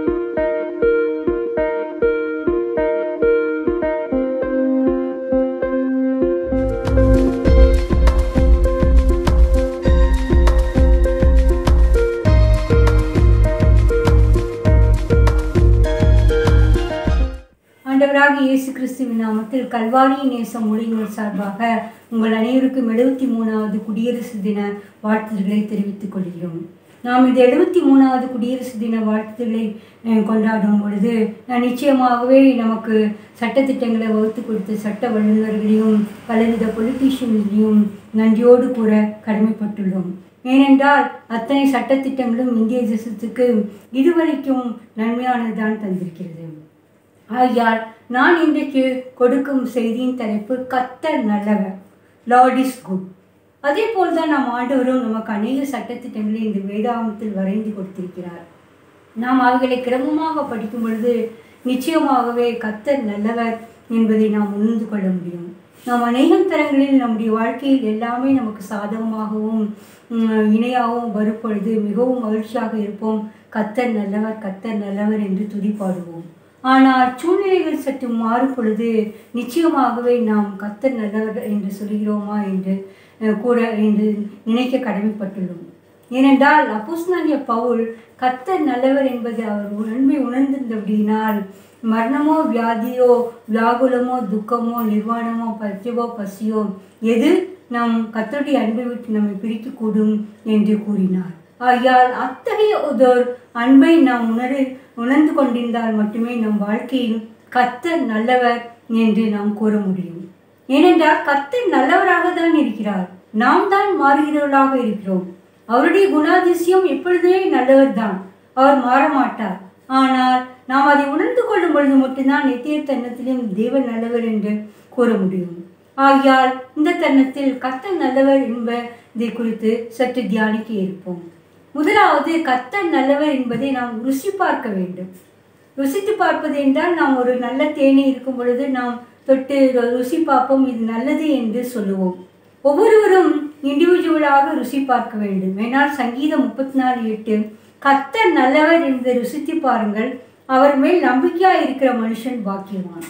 ஆண்டவராக இயேசு கிறிஸ்துவின் நாமத்தில் கல்வாரி நேசம் மொழிகள் சார்பாக உங்கள் அனைவருக்கும் எழுபத்தி மூணாவது குடியரசு தின வாழ்த்துதல்களை தெரிவித்துக் கொள்கிறோம் நாம் இந்த எழுபத்தி மூணாவது குடியரசு தின வாழ்த்துதலை அஹ், கொண்டாடும் பொழுது நான் நிச்சயமாகவே நமக்கு சட்டத்திட்டங்களை வகுத்து கொடுத்த சட்ட வல்லுநர்களையும் பலவித பொலிட்டீஷியன்களையும் நன்றியோடு கூற கடமைப்பட்டுள்ளோம் ஏனென்றால் அத்தனை சட்டத்திட்டங்களும் இந்திய தேசத்துக்கு இதுவரைக்கும் நன்மையானதுதான் தந்திருக்கிறது ஆகையால் நான் இன்றைக்கு கொடுக்கும் செய்தியின் தலைப்பு கத்தர் நல்லவர் லார்ட் இஸ் குட் அதே போல் தான் நாம் ஆண்டவரும் நமக்கு அநேக சட்டத்திட்டங்களை இந்த வேதாகமத்தில் வரைந்து கொடுத்திருக்கிறார் நாம் அவைகளை கிரமமாக படிக்கும் பொழுது நிச்சயமாகவே கத்தர் நல்லவர் என்பதை நாம் உணர்ந்து கொள்ள முடியும் நாம் அநேகம் தரங்களில் நம்முடைய வாழ்க்கையில் எல்லாமே நமக்கு சாதகமாகவும் உம், இணையாகவும் வரும் பொழுது மிகவும் மகிழ்ச்சியாக இருப்போம் கத்தர் நல்லவர் கத்தர் நல்லவர் என்று துதிப்பாடுவோம் ஆனால் சூழ்நிலைகள் சற்று மாறும் பொழுது நிச்சயமாகவே நாம் கத்தர் நல்லவர் என்று சொல்கிறோமா என்று அஹ், கூட என்று நினைக்க கடமைப்பட்டுள்ளோம் ஏனென்றால் அப்போஸ்தலனாகிய பவுல் கத்தர் நல்லவர் என்பதை அவர் நன்மை உணர்ந்திருந்தபடியினால் மரணமோ வியாதியோ வியாகுலமோ துக்கமோ நிர்வாணமோ பச்சவோ பசியோ எது நம் கத்தருடைய அன்பை விட்டு நம்மை பிரிக்கக்கூடும் என்று கூறினார் ஆகையால் அத்தகைய ஒரு அன்பை நாம் உணர உணர்ந்து கொண்டிருந்தால் மட்டுமே நம் வாழ்க்கையில் கத்தர் நல்லவர் என்று நாம் கூற முடியும் ஏனென்றால் கர்த்தர் நல்லவராக தான் இருக்கிறார் நாம் தான் மாறுகிறவர்களாக இருக்கிறோம் அவருடைய குணாதிசயம் எப்பொழுதுமே நல்லவர் தான் அவர் மாற மாட்டார் ஆனால் நாம் அதை உணர்ந்து கொள்ளும் பொழுது மட்டும்தான் நித்திய தருணத்திலும் தேவன் நல்லவர் என்று கூற முடியும் ஆகையால் இந்த தருணத்தில் கர்த்தர் நல்லவர் என்பதை குறித்து சற்று தியானிக்க இருப்போம் முதலாவது கர்த்தர் நல்லவர் என்பதை நாம் ருசி பார்க்க வேண்டும் ருசித்து பார்ப்பது என்றால் நாம் ஒரு நல்ல தேனி இருக்கும் பொழுது நாம் தொட்டு ரு- ருசி பார்ப்போம் இது நல்லது என்று சொல்லுவோம் ஒவ்வொருவரும் இண்டிவிஜுவலாக ருசி பார்க்க வேண்டும் ஏனால் சங்கீதம் முப்பத்தி நாலு எட்டு கர்த்தர் நல்லவர் என்பதை ருசித்து பாருங்கள் அவர் மேல் நம்பிக்கையாக இருக்கிற மனுஷன் பாக்கியவான்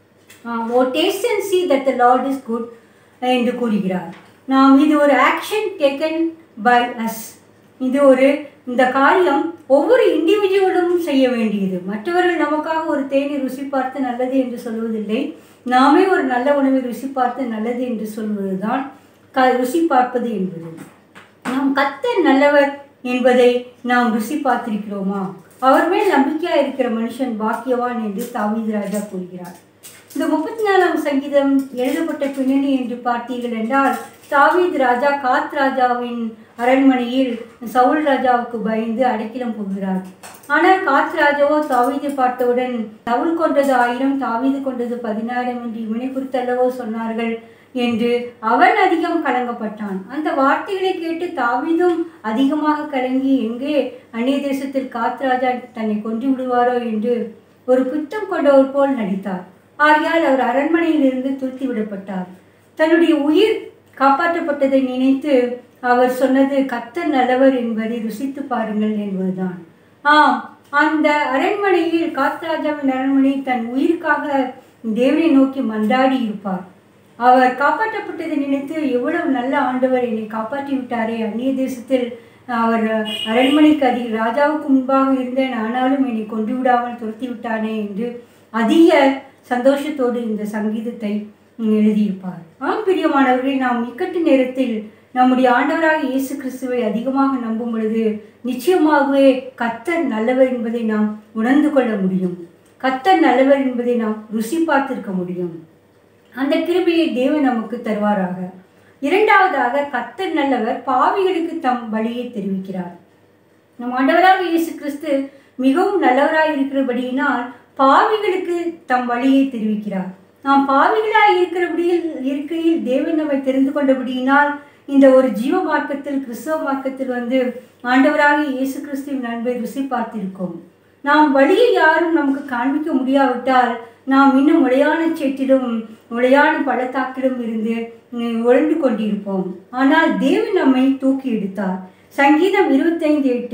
oh taste and see that the Lord is good என்று கூறுகிறார் நாம் இது ஒரு ஆக்ஷன் டேக்கன் பை அஸ் இது ஒரு இந்த காரியம் ஒவ்வொரு இண்டிவிஜுவலும் செய்ய வேண்டியது மற்றவர்கள் நமக்காக ஒரு தேனை ருசி பார்த்து நல்லது என்று சொல்வதில்லை நாமே ஒரு நல்ல உணவை ருசி பார்த்து நல்லது என்று சொல்வதுதான் க ருசி பார்ப்பது என்பது நாம் கத்தர் நல்லவர் என்பதை நாம் ருசி பார்த்திருக்கிறோமா அவர் மேல் நம்பிக்கையா இருக்கிற மனுஷன் பாக்கியவான் என்று தாவீது ராஜா கூறுகிறார் இந்த முப்பத்தி நாலாம் சங்கீதம் எழுதப்பட்ட பின்னணி என்று பார்த்தீர்கள் என்றால் தாவீது ராஜா காத் ராஜாவின் அரண்மனையில் சவுல் ராஜாவுக்கு பயந்து அடைக்கலம் போகிறார் ஆனால் காத் ராஜாவோ தாவீதை பார்த்தவுடன் சவுல் கொண்டது ஆயிரம் தாவீது கொண்டது பதினாயிரம் என்று இவனை குறித்தல்லவோ சொன்னார்கள் என்று அவன் அதிகம் கலங்கப்பட்டான் அந்த வார்த்தைகளை கேட்டு தாவீதும் அதிகமாக கலங்கி எங்கே அந்நிய தேசத்தில் காத்ராஜா தன்னை கொன்று விடுவாரோ என்று ஒரு பித்தம் கொண்டவர் போல் நடித்தார் ஆகையால் அவர் அரண்மனையில் இருந்து துருத்தி விடப்பட்டார் தன்னுடைய உயிர் காப்பாற்றப்பட்டதை நினைத்து அவர் சொன்னது கத்தர் நல்லவர் என்பதை ருசித்து பாருங்கள் என்பதுதான் ஆம் அந்த அரண்மனையில் காத்ராஜாவின் அரண்மனை தன் உயிருக்காக தேவனை நோக்கி மன்றாடி இருப்பார் அவர் காப்பாற்றப்பட்டதை நினைத்து எவ்வளவு நல்ல ஆண்டவர் என்னை காப்பாற்றி விட்டாரே அந்நிய தேசத்தில் அவர் அரண்மனைக்கு அதி ராஜாவுக்கு முன்பாக இருந்தேன் ஆனாலும் என்னை கொண்டு விடாமல் துரத்தி விட்டானே என்று அதிக சந்தோஷத்தோடு இந்த சங்கீதத்தை எழுதியிருப்பார் ஆம் பிரியமானவர்களே நாம் இக்கட்டு நேரத்தில் நம்முடைய ஆண்டவராக இயேசு கிறிஸ்துவை அதிகமாக நம்பும் பொழுது நிச்சயமாகவே கத்தர் நல்லவர் என்பதை நாம் உணர்ந்து கொள்ள முடியும் கத்தர் நல்லவர் என்பதை நாம் ருசி பார்த்திருக்க முடியும் அந்த கிருபையை தேவன் நமக்கு தருவாராக இரண்டாவதாக கத்தர் நல்லவர் பாவிகளுக்கு தம் வழியை தெரிவிக்கிறார் நம் ஆண்டவராக இயேசு கிறிஸ்து மிகவும் நல்லவராய் இருக்கிறபடியினால் பாவிகளுக்கு தம் வழியை தெரிவிக்கிறார் நாம் பாவிகளாய் இருக்கிறபடியில் இருக்கையில் தேவன் நம்மை தெரிந்து கொண்டபடியினால் இந்த ஒரு ஜீவ மார்க்கத்தில் கிறிஸ்தவ மார்க்கத்தில் வந்து ஆண்டவராக இயேசு கிறிஸ்துவின் அன்பை ருசி பார்த்திருக்கோம் நாம் வழியை யாரும் நமக்கு காண்பிக்க முடியாவிட்டால் நாம் இன்னும் உடையான சேற்றிலும் உடையான பள்ளத்தாக்கிலும் இருந்து உம், உழண்டு கொண்டிருப்போம் ஆனால் தேவன் நம்மை தூக்கி எடுத்தார் சங்கீதம் இருபத்தைந்து எட்டு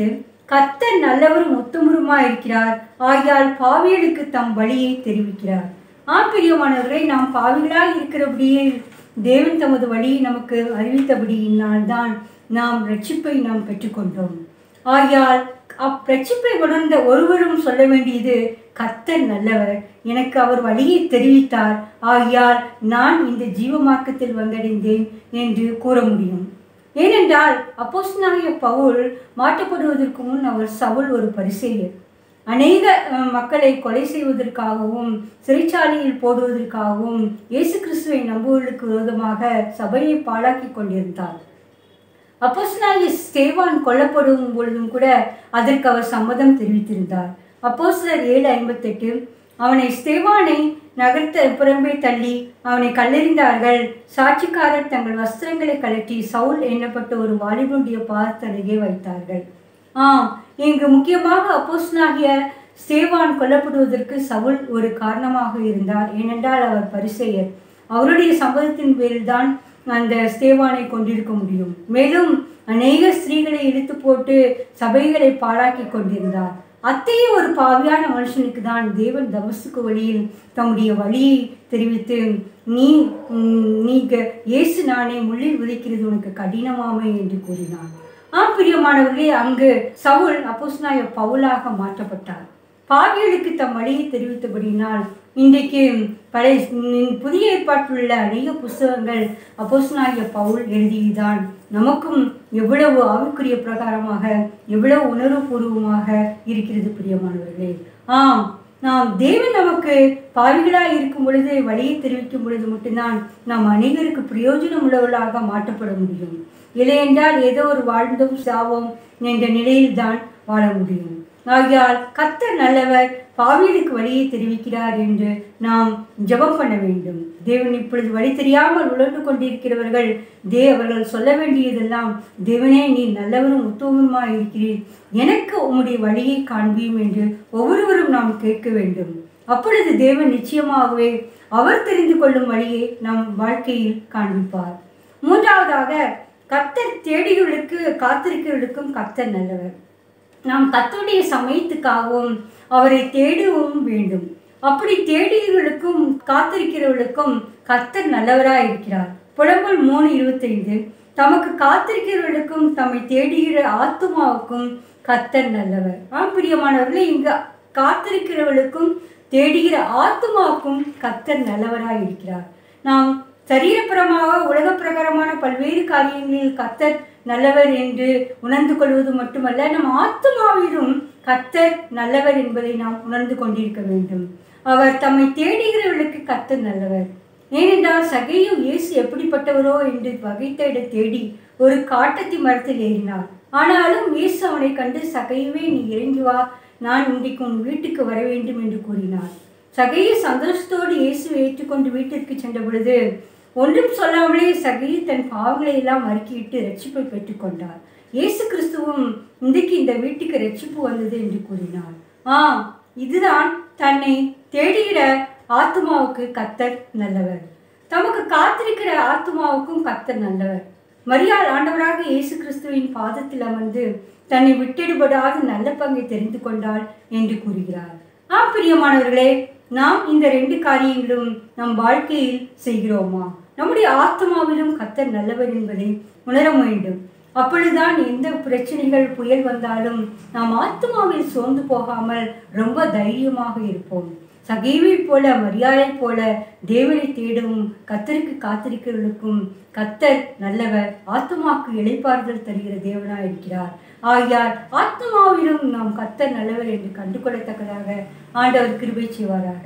கர்த்தர் நல்லவரும் உத்தமருமா இருக்கிறார் ஆகையால் பாவியலுக்கு தம் வழியை தெரிவிக்கிறார் ஆம் பிரியமானவர்களை நாம் பாவிகளாய் இருக்கிறபடியே தேவன் தமது வழியை நமக்கு அறிவித்தபடியினால் தான் நாம் ரட்சிப்பை நாம் பெற்றுக்கொண்டோம் ஆகையால் அப்பிரட்சிப்பை உணர்ந்த ஒருவரும் சொல்ல வேண்டியது கர்த்தர் நல்லவர் எனக்கு அவர் வழியை தெரிவித்தார் ஆகையால் நான் இந்த ஜீவமார்க்கத்தில் வந்தடைந்தேன் என்று கூற முடியும் ஏனென்றால் அப்போஸ்தலனாகிய பவுல் மாற்றப்படுவதற்கு முன் அவர் சவுல் ஒரு பரிசேயர் அநேக அஹ், மக்களை கொலை செய்வதற்காகவும் சிறைச்சாலையில் போடுவதற்காகவும் இயேசு கிறிஸ்துவை நம்புவதற்கு விரோதமாக சபையை பாழாக்கி கொண்டிருந்தார் அப்போஸ்தலனாகிய ஸ்தேவான் கொல்லப்படும் பொழுதும் கூட அதற்கு அவர் சம்மதம் தெரிவித்திருந்தார் அப்போஸ்தலர் ஏழு ஐம்பத்தெட்டு அவனை ஸ்தேவானை நகர்த்த புறம்பே தள்ளி அவனை கல்லெறிந்தார்கள் சாட்சிக்காரர் தங்கள் வஸ்திரங்களை கழற்றி சவுல் எண்ணப்பட்ட ஒரு வாலிபனுடைய பாதத்தருகே வைத்தார்கள் ஆம் இங்கு முக்கியமாக அப்போஸ்தலனாகிய ஸ்தேவான் கொல்லப்படுவதற்கு சவுல் ஒரு காரணமாக இருந்தார் ஏனென்றால் அவர் பரிசெயர் அவருடைய சம்மதத்தின் பேரில்தான் அந்த ஸ்தேவானை கொண்டிருக்க முடியும் மேலும் அநேக ஸ்திரீகளை இழுத்து போட்டு சபைகளை பாழாக்கி கொண்டிருந்தார் அத்தகைய ஒரு பாவியான மனுஷனுக்கு தான் தேவன் தமசுக்கு வழியில் தம்முடைய வழியை தெரிவித்து நீ உம், நீங்க இயேசு நானே முள்ளில் உதைக்கிறது உனக்கு கடினமாமை என்று கூறினார் ஆம் பிரியமானவர்களே அங்கு சவுல் அப்போஸ்தலனாகிய பவுலாக மாற்றப்பட்டார் பாவிகளுக்கு தம் வழியை தெரிவித்தபடியினால் இன்றைக்கு பழைய ம், புதிய ஏற்பாட்டில் உள்ள அநேக புஸ்தகங்கள் அப்போஸ்தலனாகிய பவுல் எழுதியதுதான் நமக்கும் எவ்வளவு ஆவிக்குரிய பிரகாரமாக எவ்வளவு உணர்வுபூர்வமாக இருக்கிறது பிரியமானவர்களே ஆம் நாம் தேவன் நமக்கு பாவிகளாய் இருக்கும் பொழுது வழியை தெரிவிக்கும் பொழுது மட்டும்தான் நாம் அநேகருக்கு பிரயோஜனம் உள்ளவர்களாக மாற்றப்பட முடியும் இல்லையென்றால் ஏதோ ஒரு வாழ்ந்தோம் சாவோம் என்ற நிலையில்தான் வாழ முடியும் ஆகையால் கர்த்தர் நல்லவர் பாவியலுக்கு வழியை தெரிவிக்கிறார் என்று நாம் ஜெபம் பண்ண வேண்டும் தேவன் இப்பொழுது வழி தெரியாமல் உழந்து கொண்டிருக்கிறவர்கள் தே அவர்கள் சொல்ல வேண்டியதெல்லாம் தேவனே நீ நல்லவரும் உத்தமருமாய் இருக்கிறீர் எனக்கு உம்முடைய வழியை காண்பியும் என்று ஒவ்வொருவரும் நாம் கேட்க வேண்டும் அப்பொழுது தேவன் நிச்சயமாகவே அவர் தெரிந்து கொள்ளும் வழியை நம் வாழ்க்கையில் காண்பிப்பார் மூன்றாவதாக கர்த்தர் தேடிகளுக்கு காத்திருக்கிறவர்களுக்கும் கர்த்தர் நல்லவர் நாம் கர்த்தருடைய சமயத்துக்காகவும் அவரை தேடவும் வேண்டும் அப்படி தேடியவர்களுக்கும் காத்திருக்கிறவர்களுக்கும் கர்த்தர் நல்லவராய் இருக்கிறார் புலம்பல் மூணு இருபத்தைந்து தமக்கு காத்திருக்கிறவர்களுக்கும் தம்மை தேடுகிற ஆத்துமாவுக்கும் கர்த்தர் நல்லவர் ஆம் பிரியமானவர்களே இங்கு காத்திருக்கிறவர்களுக்கும் தேடுகிற ஆத்துமாவுக்கும் கர்த்தர் நல்லவராய் இருக்கிறார் நாம் சரீரப்புறமாக உலக பிரகாரமான பல்வேறு காரியங்களில் கர்த்தர் நல்லவர் என்று உணர்ந்து கொள்வது மட்டுமல்ல நம் ஆத்மாவிலும் கர்த்தர் நல்லவர் என்பதை நாம் உணர்ந்து கொண்டிருக்க வேண்டும் அவர் தம்மை தேடுகிறவர்களுக்கு கர்த்தர் நல்லவர் ஏனென்றால் சகையு இயேசு எப்படிப்பட்டவரோ என்று வகைத்தேட தேடி ஒரு காட்டத்தி மரத்தில் ஏறினார் ஆனாலும் இயேசு அவனை கண்டு சகையுவே நீ இறங்கி வா நான் இன்றைக்கு உன் வீட்டுக்கு வர வேண்டும் என்று கூறினார் சகையு சந்தோஷத்தோடு இயேசுவை ஏற்றுக்கொண்டு வீட்டிற்கு சென்ற பொழுது ஒன்றும் சொல்லாமலே சகையு தன் பாவங்களை எல்லாம் அறிக்கையிட்டு ரட்சிப்பை பெற்றுக்கொண்டார் இயேசு கிறிஸ்துவும் இன்றைக்கு இந்த வீட்டுக்கு ரட்சிப்பு வந்தது என்று கூறினார் ஆம் இதுதான் தன்னை தேடுகிற ஆத்மாவுக்கு கத்தர் நல்லவர் தமக்கு காத்திருக்கிற ஆத்மாவுக்கும் கத்தர் நல்லவர் மரியாள் ஆண்டவராக இயேசு கிறிஸ்துவின் பாதத்தில் அமர்ந்து தன்னை விட்டெடுபடாத நல்ல பங்கை தெரிந்து கொண்டாள் என்று கூறுகிறார் ஆம் பிரியமானவர்களே நாம் இந்த ரெண்டு காரியங்களும் நம் வாழ்க்கையில் செய்கிறோமா நம்முடைய ஆத்மாவிலும் கத்தர் நல்லவர் என்பதை உணர வேண்டும் அப்பொழுதுதான் எந்த பிரச்சனைகள் புயல் வந்தாலும் நாம் ஆத்மாவில் சோர்ந்து போகாமல் ரொம்ப தைரியமாக இருப்போம் சகைவை போல மரியாதை போல தேவனை தேடவும் கத்தருக்கு காத்திருக்கிறவர்களுக்கும் கத்தர் நல்லவர் ஆத்மாக்கு இளைப்பாறுதல் தருகிற தேவனாய் இருக்கிறார் ஆகையால் ஆத்மாவிலும் நாம் கத்தர் நல்லவர் என்று கண்டுகொள்ளத்தக்கதாக ஆண்டவர் கிருபை செய்வாராக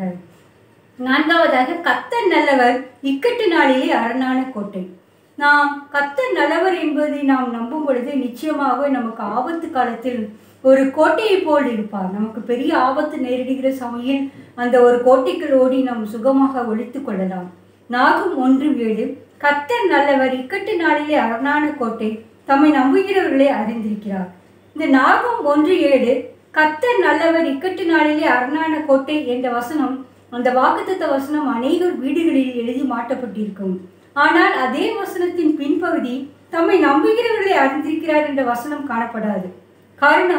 நான்காவதாக கத்தர் நல்லவர் இக்கட்டு நாளிலே அரணான கோட்டை நாம் கத்தர் நல்லவர் என்பதை நாம் நம்பும் பொழுது நிச்சயமாக நமக்கு ஆபத்து காலத்தில் ஒரு கோட்டையை போல் இருப்பார் நமக்கு பெரிய ஆபத்து நேரிடுகிற சமயம் அந்த ஒரு கோட்டைக்குள் ஓடி நாம் சுகமாக ஒழித்து கொள்ளலாம் நாகும் ஒன்று ஏழு கத்தர் நல்லவர் இக்கட்டு நாளிலே அரணான கோட்டை தம்மை நம்புகிறவர்களை அறிந்திருக்கிறார் இந்த நாகம் ஒன்று ஏழு கத்தர் நல்லவர் இக்கட்டு நாளிலே அரணான கோட்டை என்ற வசனம் அந்த வாக்குத்தத்த வசனம் அநேகர் வீடுகளில் எழுதி மாட்டப்பட்டிருக்கும் ஆனால் அதே வசனத்தின் பின்பகுதி தம்மை நம்புகிறவர்களை அறிந்திருக்கிறார் என்ற வசனம் காணப்படாது காரணம்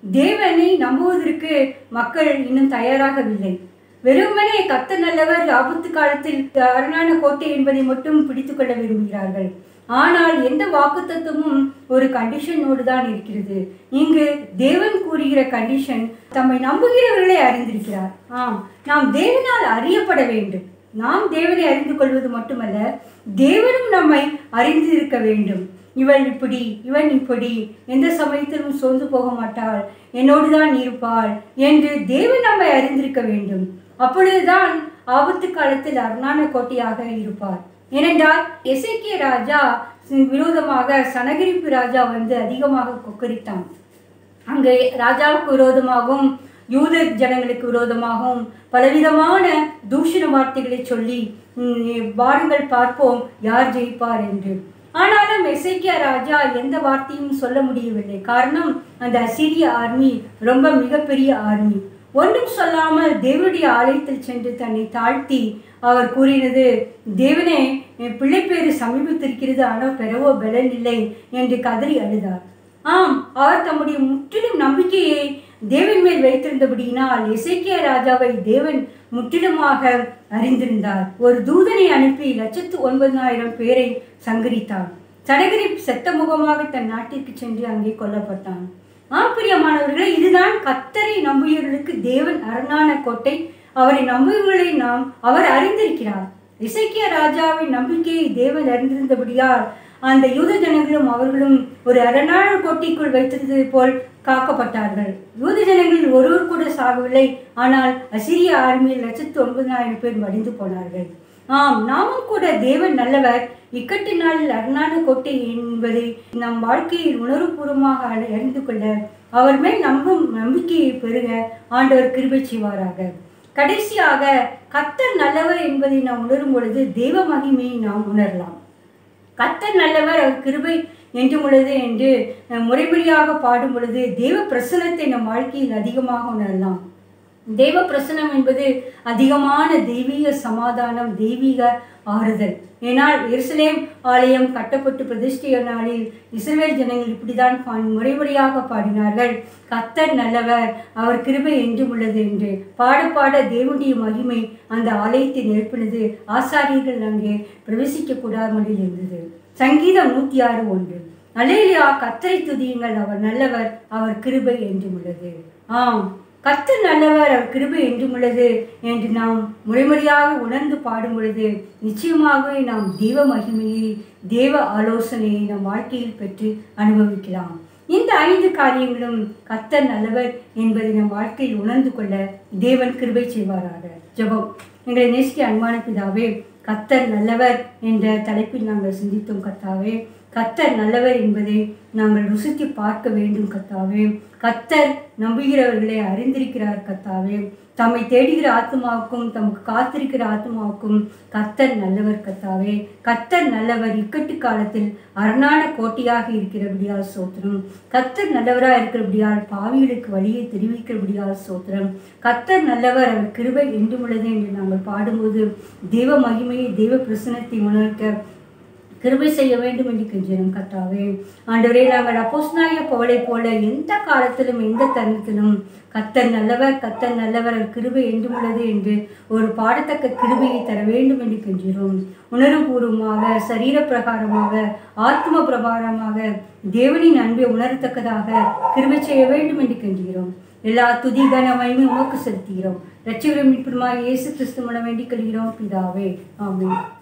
தேவனை நம்புவதற்கு மக்கள் இன்னும் தயாராகவில்லை வெறுமனே கத்த நல்லவர் ஆபத்து காலத்தில் அரணான கோட்டை என்பதை மட்டும் பிடித்து கொள்ள விரும்புகிறார்கள் ஆனால் எந்த வாக்குத்தத்தமும் ஒரு கண்டிஷனோடு தான் இருக்கிறது இங்கு தேவன் கூறுகிற கண்டிஷன் தம்மை நம்புகிறவர்களை அறிந்திருக்கிறார் ஆம் நாம் தேவனால் அறியப்பட வேண்டும் நாம் தேவனை அறிந்து கொள்வது மட்டுமல்ல தேவனும் நம்மை அறிந்திருக்க வேண்டும் இவள் இப்படி இவன் இப்படி எந்த சமயத்திலும் சோர்ந்து போக மாட்டாள் என்னோடு தான் இருப்பாள் என்று தேவன் நம்மை அறிந்திருக்க வேண்டும் அப்பொழுதுதான் ஆபத்து காலத்தில் அருணான கோட்டையாக இருப்பார் ஏனென்றால் எசேக்கிய ராஜா விரோதமாக சனகிரிப்பு ராஜா வந்து அதிகமாக கொக்கரித்தான் அங்கே ராஜாவுக்கு விரோதமாகவும் யூத ஜனங்களுக்கு விரோதமாகவும் பலவிதமான தூஷண வார்த்தைகளை சொல்லி "ம், வாருங்கள் பார்ப்போம் யார் ஜெயிப்பார் என்று ஆனாலும் எசேக்கியா ராஜா எந்த வார்த்தையும் சொல்ல முடியவில்லை காரணம் அந்த அசிரிய ஆர்மி ரொம்ப மிகப்பெரிய ஆர்மி ஒன்றும் சொல்லாமல் தேவனுடைய ஆலயத்தில் சென்று தன்னை தாழ்த்தி அவர் கூறினது தேவனே என் பிள்ளைப்பேறு சமீபத்திருக்கிறது ஆனால் பெறவோ பலன் இல்லை என்று கதறி அழுதார் ஆம் அவர் தம்முடைய முற்றிலும் நம்பிக்கையை தேவன் மேல் வைத்திருந்தபடியினால் எசேக்கியா ராஜாவை தேவன் முற்றிலுமாக அறிந்திருந்தார் ஒரு தூதனை அனுப்பி லட்சத்து ஒன்பதாயிரம் பேரை சங்கரித்தார் சடகரி செத்த முகமாக தன் நாட்டிற்கு சென்று அங்கே கொல்லப்பட்டான் ஆம் பிரியமானவர்களே இதுதான் கத்தரை நம்புகிறவர்களுக்கு தேவன் அரணான கோட்டை அவரை நம்புகிறவர்களை நாம் அவர் அறிந்திருக்கிறார் இசைக்கிய ராஜாவின் நம்பிக்கையை தேவன் அறிந்திருந்தபடியால் அந்த யூத ஜனங்களும் அவர்களும் ஒரு அரணான கோட்டைக்குள் வைத்திருந்தது போல் காக்கப்பட்டார்கள் யூத ஜனங்களில் ஒருவர் கூட சாகவில்லை ஆனால் அசிரிய ஆர்மியில் லட்சத்து ஒன்பதாயிரம் பேர் மடிந்து போனார்கள் ஆம் நாமும் கூட தேவன் நல்லவர் இக்கட்டு நாளில் அரணான கோட்டை என்பதை நம் வாழ்க்கையில் உணர்வுபூர்வமாக அறி- அறிந்து கொள்ள அவர் மேல் நம்பும் நம்பிக்கையை பெருக ஆண்டவர் கிருபை செய்வாராக கடைசியாக கத்தர் நல்லவர் என்பதை நாம் உணரும் பொழுது தெய்வ மகிமையை நாம் உணரலாம் கத்தர் நல்லவர் அவர் கிருபை என்றும் உள்ளது என்று அஹ், முறைமுறையாக பாடும் பொழுது தெய்வ பிரசனத்தை நம் வாழ்க்கையில் அதிகமாக உணரலாம் தெய்வ பிரசனம் என்பது அதிகமான தெய்வீக சமாதானம் தெய்வீக ஆறுதல் ஏனால் எருசலேம் ஆலயம் கட்டப்பட்டு பிரதிஷ்டைய நாளில் இஸ்ரவேல் ஜனங்கள் இப்படிதான் பா முறைமுறையாக பாடினார்கள் கத்தர் நல்லவர் அவர் கிருபை என்றும் உள்ளது என்று பாட பாட தேவனுடைய மகிமை அந்த ஆலயத்தை நிரப்பினது ஆசாரியர்கள் அங்கே பிரவேசிக்க கூடாமல் இருந்தது சங்கீதம் நூற்றி ஆறு ஒன்று அலேலியா கத்தரை துதியுங்கள் அவர் நல்லவர் அவர் கிருபை என்றும் உள்ளது ஆம் கர்த்தர் நல்லவர் அவர் கிருபை என்றும் உள்ளது என்று நாம் முறைமுறையாக உணர்ந்து பாடும் பொழுது நிச்சயமாகவே நாம் தெய்வ மகிமையை தேவ ஆலோசனையை நம் வாழ்க்கையில் பெற்று அனுபவிக்கலாம் இந்த ஐந்து காரியங்களும் கர்த்தர் நல்லவர் என்பதை நம் வாழ்க்கையில் உணர்ந்து கொள்ள தேவன் கிருபை செய்வாராக ஜெபம் எங்களை நேசிக்க அன்பான பிதாவே கத்தர் நல்லவர் என்ற தலைப்பில் நாங்கள் சிந்தித்தோம் கத்தாவே கத்தர் நல்லவர் என்பதை நாங்கள் ருசித்து பார்க்க வேண்டும் கத்தாவே கத்தர் நம்புகிறவர்களை அறிந்திருக்கிறார் கத்தாவே தம்மை தேடுகிற ஆத்மாவுக்கும் தமக்கு காத்திருக்கிற ஆத்மாவுக்கும் கத்தர் நல்லவர் கத்தாவே கத்தர் நல்லவர் இக்கட்டு காலத்தில் அரணான கோட்டையாக இருக்கிறபடியால் சோத்திரம் கத்தர் நல்லவராக இருக்கிறபடியால் பாவிகளுக்கு வழியை தெரிவிக்கிறபடியால் சோத்திரம் கத்தர் நல்லவர் அவர் கிருபை என்றும் உள்ளது என்று நாங்கள் பாடும்போது தெய்வ மகிமையை தெய்வ பிரசனத்தை உணர்க்க கிருபை செய்ய வேண்டும் என்று கெஞ்சிடும் கத்தாவே ஆண்டவரே நாங்கள் அப்போஸ்னாய பவளை போல எந்த காலத்திலும் எந்த தருணத்திலும் கத்தர் நல்லவர் கத்தர் நல்லவர் அவர் கிருபை என்றும் உள்ளது என்று ஒரு பாடத்தக்க கிருபையை தர வேண்டும் என்று கெஞ்சிறோம் உணர்வுபூர்வமாக சரீர பிரகாரமாக ஆத்ம பிரகாரமாக தேவனின் அன்பை உணரத்தக்கதாக கிருபை செய்ய வேண்டும் என்று கெஞ்சுகிறோம் எல்லா துதி கனமையுமே உமக்கு செலுத்துகிறோம் ரட்சிகரம் மீட்புமாய் இயேசு கிறிஸ்து மூலம் வேண்டிக் கொள்கிறோம் பிதாவே ஆமென்